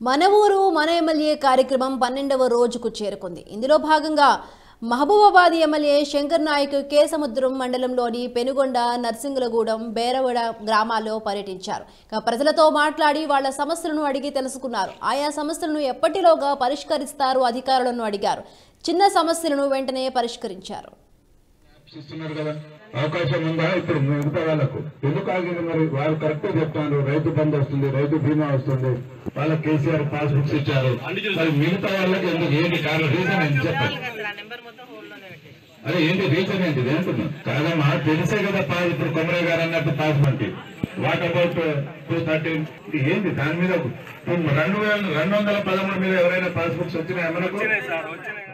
మన ఊరు మన ఎమ్మెల్యే కార్యక్రమం పన్నెండవ రోజుకు చేరుకుంది ఇందులో భాగంగా మహబూబాబాద్ ఎమ్మెల్యే శంకర్ నాయక్ కేసముద్రం మండలంలోని పెనుగొండ నర్సింగులగూడెం బేరవడ గ్రామాల్లో పర్యటించారు ఇక ప్రజలతో మాట్లాడి వాళ్ళ సమస్యలను అడిగి తెలుసుకున్నారు ఆయా సమస్యలను ఎప్పటిలోగా పరిష్కరిస్తారు అధికారులను అడిగారు చిన్న సమస్యలను వెంటనే పరిష్కరించారు ఇస్తున్నారు కదా అవకాశం ఉందా ఇప్పుడు మిగతా వాళ్ళకు ఎందుకు ఆగింది మరి వాళ్ళు కరెక్ట్ చెప్తాను రైతు బంధు వస్తుంది రైతు బీమా వస్తుంది వాళ్ళకి కేసీఆర్ పాస్ బుక్స్ ఇచ్చారు మరి మిగతా వాళ్ళకి ఎందుకు ఏంటి కారణం రీజన్ ఏంటి చెప్పండి అదే ఏంటి రీజన్ ఏంటి ఏంటున్నా కాదమ్మా తెలిసే కదా పాస్ ఇప్పుడు కొమరయ్య గారు అన్నట్టు పాస్ మనకి వాట్ అబౌట్ టూ థర్టీన్ ఏంటి దాని మీద రెండు వేల రెండు వందల పదమూడు మీద ఎవరైనా పాస్ బుక్స్ వచ్చినాయా మనకు